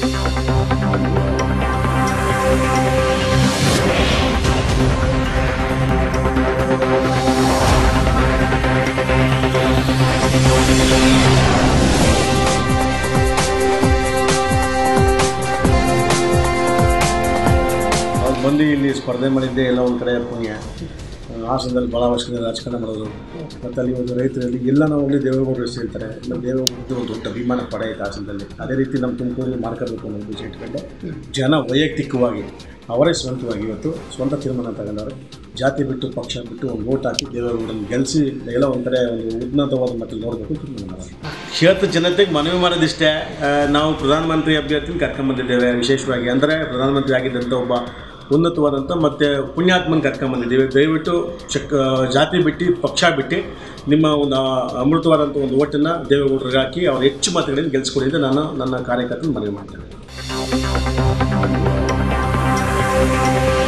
ಅವ್ರು ಬಂದು ಇಲ್ಲಿ ಸ್ಪರ್ಧೆ ಮಾಡಿದ್ದೆ ಎಲ್ಲ ಒಂದು ಕಡೆ ಪುಣ್ಯ ಹಾಸನದಲ್ಲಿ ಭಾಳ ವರ್ಷದಿಂದ ರಾಜಕಾರಣ ಮಾಡೋದು ಮತ್ತು ಅಲ್ಲಿ ಒಂದು ರೈತರಲ್ಲಿ ಎಲ್ಲ ನಾವು ಹೋಗಿ ದೇವೇಗೌಡರು ಹೆಸರು ಹೇಳ್ತಾರೆ ನಮ್ಮ ದೇವೇಗೌಡರದ್ದು ಒಂದು ದೊಡ್ಡ ಅಭಿಮಾನ ಪಡ ಐತೆ ಹಾಸನದಲ್ಲಿ ಅದೇ ರೀತಿ ನಮ್ಮ ತುಮಕೂರಲ್ಲಿ ಮಾಡ್ಕೋಬೇಕು ಅನ್ನೋ ಉದ್ದೇಶ ಇಟ್ಕೊಂಡು ಜನ ವೈಯಕ್ತಿಕವಾಗಿ ಅವರೇ ಸ್ವಂತವಾಗಿ ಇವತ್ತು ಸ್ವಂತ ತೀರ್ಮಾನ ತಗೊಂಡವರು ಜಾತಿ ಬಿಟ್ಟು ಪಕ್ಷ ಬಿಟ್ಟು ಒಂದು ಓಟ್ ಹಾಕಿ ದೇವೇಗೌಡರನ್ನು ಗೆಲ್ಲಿಸಿ ಎಲ್ಲ ಒಂದು ಕಡೆ ಒಂದು ಉನ್ನತವಾದ ಮಟ್ಟದಲ್ಲಿ ನೋಡಬೇಕು ತೀರ್ಮಾನ ಮಾಡೋದು ಕ್ಷೇತ್ರ ಜನತೆಗೆ ಮನವಿ ಮಾಡೋದಿಷ್ಟೇ ಆ, ನಾವು ಪ್ರಧಾನಮಂತ್ರಿ ಅಭ್ಯರ್ಥಿನ ಕರ್ಕೊಂಬಂದಿದ್ದೇವೆ ವಿಶೇಷವಾಗಿ ಅಂದರೆ ಪ್ರಧಾನಮಂತ್ರಿ ಆಗಿದ್ದಂಥ ಒಬ್ಬ ಉನ್ನತವಾದಂಥ ಮತ್ತು ಪುಣ್ಯಾತ್ಮನ ಕರ್ಕೊಂಬಂದಿದ್ದೀವಿ ದಯವಿಟ್ಟು ಚಕ್ ಜಾತಿ ಬಿಟ್ಟು ಪಕ್ಷ ಬಿಟ್ಟು ನಿಮ್ಮ ಒಂದು ಅಮೃತವಾದಂಥ ಒಂದು ಓಟನ್ನು ದೇವೇಗೌಡರಿಗೆ ಹಾಕಿ ಅವ್ರು ಹೆಚ್ಚು ಮತಗಳಿಂದ ಗೆಲ್ಲಿಸ್ಕೊಡಿ ಅಂತ ನಾನು ನನ್ನ ಕಾರ್ಯಕರ್ತನ ಮನವಿ ಮಾಡ್ತೇನೆ